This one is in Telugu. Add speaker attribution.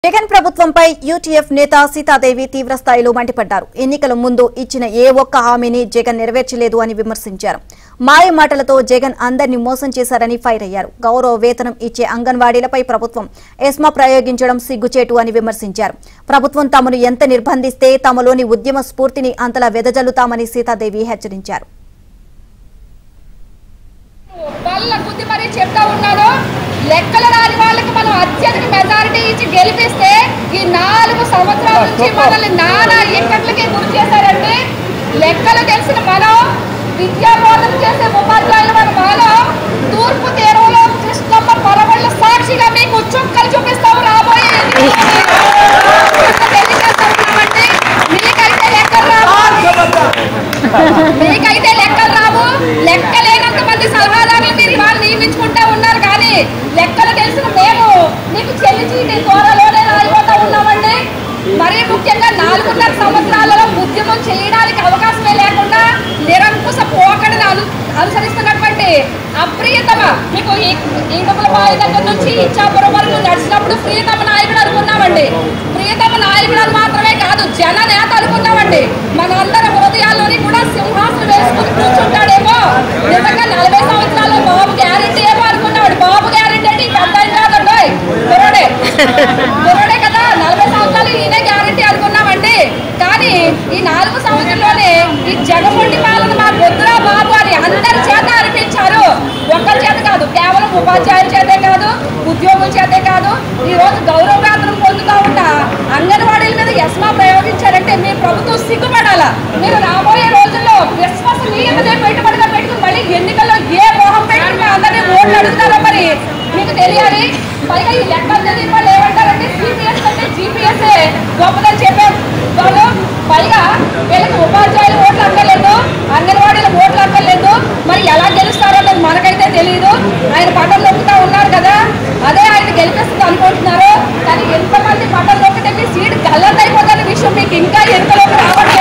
Speaker 1: జగన్ ప్రభుత్వంపై యూటీఎఫ్ నేత సీతాదేవి తీవ్రస్థాయిలో మండిపడ్డారు ఎన్నికల ముందు ఇచ్చిన ఏ ఒక్క హామీని జగన్ నెరవేర్చలేదు అని విమర్శించారు మాయ మాటలతో జగన్ అందరినీ మోసం చేశారని ఫైర్ అయ్యారు గౌరవ వేతనం ఇచ్చే అంగన్వాడీలపై ప్రభుత్వం ఎస్మా ప్రయోగించడం సిగ్గుచేటు అని విమర్శించారు ప్రభుత్వం తమను ఎంత నిర్బంధిస్తే తమలోని ఉద్యమ స్ఫూర్తిని అంతలా వెదజల్లుతామని సీతాదేవి హెచ్చరించారు
Speaker 2: బల్ల బుద్ధి మరీ చెప్తా ఉన్నాను లెక్కలు రాని వాళ్ళకి మనం అత్యధిక మెజారిటీ ఇచ్చి గెలిపిస్తే ఈ నాలుగు సంవత్సరాల నుంచి మనల్ని నానా ఇక్కట్లకి గురి చేశారండి లెక్కలు తెలిసిన మనం విద్యా బోధన చేసే ఉపాధ్యాయులు మన మనం తూర్పు తీరంలో కృష్ణమ్మ పొలగొళ్ళ సాక్షిగా మీకు చుక్కలు చూపిస్తాము రాబోయే ఎన్నికలు. మీకైతే లెక్కలు రావు మీకైతే లెక్కలు రావు లెక్క లేనంత మంది సలహాదారులు మీరు ఇవాళ నియమించుకుంటా ఉన్నారు కానీ లెక్కలు తెలిసిన మేము మీకు చెల్లి చీటి త్వరలోనే రాయిపోతా ఉన్నామండి మరీ ముఖ్యంగా నాలుగున్నర సంవత్సరాలలో ఉద్యమం చేయడానికి అవకాశమే లేకుండా నిరంకుశ పోకడను అను అనుసరిస్తున్నటువంటి అప్రియతమ మీకు ఈ ఈడుపుల బావి దగ్గర నుంచి ఇచ్చాపురం వరకు నడిచినప్పుడు ప్రియతమ నాయకుడు అనుకున్నామండి ప్రియతమ నాయకుడు అని మాత్రమే కాదు జన నేత అనుకున్నామండి మనందరి హృదయాల్లోని కూడా సింహాసనం వేసుకుని కూర్చుంటాడేమో నిజంగా నలభై సంవత్సరాలు బాబు గ్యారెంటీ ఏమో అనుకున్నామండి బాబు గ్యారెంటీ అంటే ఈ పెద్ద ఆయన కాదండి కుర్రడే కుర్రడే కదా నలభై సంవత్సరాలు ఈయనే గ్యారెంటీ అనుకున్నామండి కానీ ఈ నాలుగు సంవత్సరంలోనే ఈ జగముండి పాలన మా వద్దురా బాబు అని అందరి చేత అనిపించారు ఒక్కరి చేత కాదు కేవలం ఉపాధ్యాయుల చేతే కాదు ఉద్యోగుల చేతే కాదు ఈ రోజు గౌరవ వేతనం పొందుతూ ఉంటా అంగన్వాడీల మీద ఎస్మా ప్రయోగించారంటే మీ ప్రభుత్వం సిగ్గుపడాలా మీరు రాబోయే రోజుల్లో విశ్వసనీయతనే పెట్టుబడిగా పెట్టుకుని మళ్ళీ ఎన్నికల్లో ఏ మోహం పెట్టుకుని మీ అందరినీ ఓట్లు అడుగుతారో మరి మీకు తెలియాలి పైగా ఈ లెక్కలు తెలియని వాళ్ళు ఏమంటారంటే సిపిఎస్ అంటే జీపీఎస్ గొప్పదని చెప్పారు వాళ్ళు పైగా వీళ్ళకి ఉపాధ్యాయులు ఓట్లు అక్కర్లేదు అంగన్వాడీల ఓట్లు అక్కర్లేదు మరి ఎలా గెలుస్తారో అన్నది మనకైతే తెలియదు ఆయన పట్టం నొక్కుతా ఉన్నారు కదా అదే ఆయన గెలిపిస్తుంది అనుకుంటున్నారు కానీ ఎంతమంది పట్టం నొక్కితే మీ సీట్ గల్లంతైపోతున్న విషయం మీకు ఇంకా ఎరుకలోకి రావట్లేదు